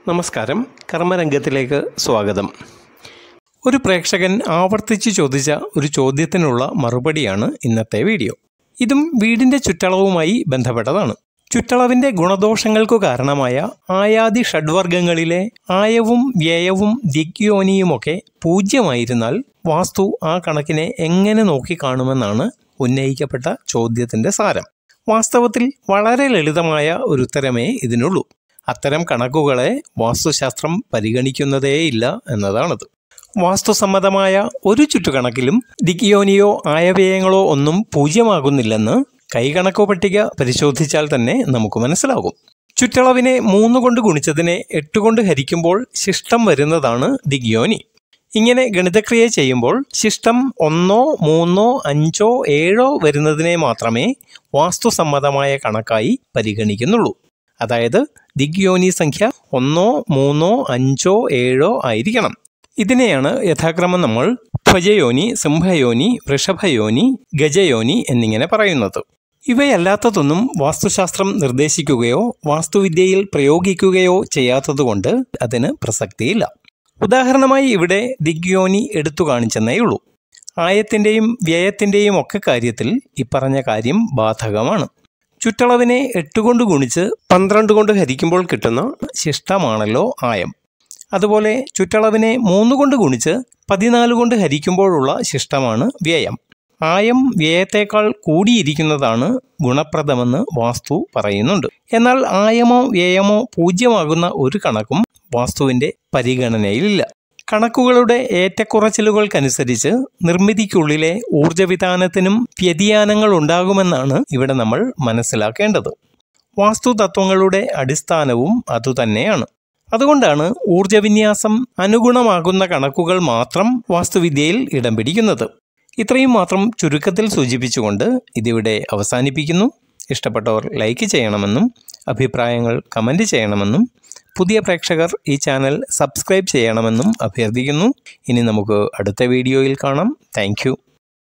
നമസ്കാരം കർമ്മരംഗത്തിലേക്ക് സ്വാഗതം ഒരു പ്രേക്ഷകൻ ആവർത്തിച്ച് ചോദിച്ച ഒരു ചോദ്യത്തിനുള്ള മറുപടിയാണ് ഇന്നത്തെ വീഡിയോ ഇതും വീടിൻ്റെ ചുറ്റളവുമായി ബന്ധപ്പെട്ടതാണ് ചുറ്റളവിൻ്റെ ഗുണദോഷങ്ങൾക്കു കാരണമായ ആയാദി ഷഡ്വർഗങ്ങളിലെ ആയവും വ്യയവും ദിഗ്യോനിയുമൊക്കെ പൂജ്യമായിരുന്നാൽ വാസ്തു ആ കണക്കിനെ എങ്ങനെ നോക്കിക്കാണുമെന്നാണ് ഉന്നയിക്കപ്പെട്ട ചോദ്യത്തിൻ്റെ സാരം വാസ്തവത്തിൽ വളരെ ലളിതമായ ഒരു ഉത്തരമേ ഇതിനുള്ളൂ അത്തരം കണക്കുകളെ വാസ്തുശാസ്ത്രം പരിഗണിക്കുന്നതേയില്ല എന്നതാണത് വാസ്തുസമ്മതമായ ഒരു ചുറ്റുകണക്കിലും ദിഗ്യോനിയോ ആയവ്യയങ്ങളോ ഒന്നും പൂജ്യമാകുന്നില്ലെന്ന് കൈകണക്കോ പട്ടിക പരിശോധിച്ചാൽ തന്നെ നമുക്ക് മനസ്സിലാകും ചുറ്റളവിനെ മൂന്ന് കൊണ്ട് ഗുണിച്ചതിനെ എട്ട് കൊണ്ട് ഹരിക്കുമ്പോൾ ശിഷ്ടം വരുന്നതാണ് ദിഗ്യോനി ഇങ്ങനെ ഗണിതക്രിയ ചെയ്യുമ്പോൾ ശിഷ്ടം ഒന്നോ മൂന്നോ അഞ്ചോ ഏഴോ വരുന്നതിനെ മാത്രമേ വാസ്തുസമ്മതമായ കണക്കായി പരിഗണിക്കുന്നുള്ളൂ അതായത് ദിഗ്യോനി സംഖ്യ ഒന്നോ മൂന്നോ അഞ്ചോ ഏഴോ ആയിരിക്കണം ഇതിനെയാണ് യഥാക്രമം നമ്മൾ ധ്വജയോനി സിംഹയോനി വൃഷഭയോനി ഗജയോനി എന്നിങ്ങനെ പറയുന്നത് ഇവയല്ലാത്തതൊന്നും വാസ്തുശാസ്ത്രം നിർദ്ദേശിക്കുകയോ വാസ്തുവിദ്യയിൽ പ്രയോഗിക്കുകയോ ചെയ്യാത്തതുകൊണ്ട് അതിന് പ്രസക്തിയില്ല ഉദാഹരണമായി ഇവിടെ ദിഗ്യോനി എടുത്തു കാണിച്ചെന്നേ ഉള്ളൂ ആയത്തിൻ്റെയും വ്യയത്തിൻ്റെയും ഒക്കെ കാര്യത്തിൽ ഇപ്പറഞ്ഞ കാര്യം ബാധകമാണ് ചുറ്റളവിനെ എട്ട് കൊണ്ട് ഗുണിച്ച് പന്ത്രണ്ട് കൊണ്ട് ഹരിക്കുമ്പോൾ കിട്ടുന്ന ശിഷ്ടമാണല്ലോ ആയം അതുപോലെ ചുറ്റളവിനെ മൂന്ന് കൊണ്ട് ഗുണിച്ച് പതിനാല് കൊണ്ട് ഹരിക്കുമ്പോഴുള്ള ശിഷ്ടമാണ് വ്യയം ആയം വ്യയത്തേക്കാൾ കൂടിയിരിക്കുന്നതാണ് ഗുണപ്രദമെന്ന് വാസ്തു പറയുന്നുണ്ട് എന്നാൽ ആയമോ വ്യയമോ പൂജ്യമാകുന്ന ഒരു കണക്കും വാസ്തുവിൻ്റെ പരിഗണനയിലില്ല കണക്കുകളുടെ ഏറ്റക്കുറച്ചിലുകൾക്കനുസരിച്ച് നിർമ്മിതിക്കുള്ളിലെ ഊർജവിധാനത്തിനും വ്യതിയാനങ്ങൾ ഉണ്ടാകുമെന്നാണ് ഇവിടെ നമ്മൾ മനസ്സിലാക്കേണ്ടത് വാസ്തുതത്വങ്ങളുടെ അടിസ്ഥാനവും അതുതന്നെയാണ് അതുകൊണ്ടാണ് ഊർജവിന്യാസം അനുഗുണമാകുന്ന കണക്കുകൾ മാത്രം വാസ്തുവിദ്യയിൽ ഇടം പിടിക്കുന്നത് ഇത്രയും മാത്രം ചുരുക്കത്തിൽ സൂചിപ്പിച്ചുകൊണ്ട് ഇതിവിടെ അവസാനിപ്പിക്കുന്നു ഇഷ്ടപ്പെട്ടവർ ലൈക്ക് ചെയ്യണമെന്നും അഭിപ്രായങ്ങൾ കമൻറ്റ് ചെയ്യണമെന്നും പുതിയ പ്രേക്ഷകർ ഈ ചാനൽ സബ്സ്ക്രൈബ് ചെയ്യണമെന്നും അഭ്യർത്ഥിക്കുന്നു ഇനി നമുക്ക് അടുത്ത വീഡിയോയിൽ കാണാം താങ്ക്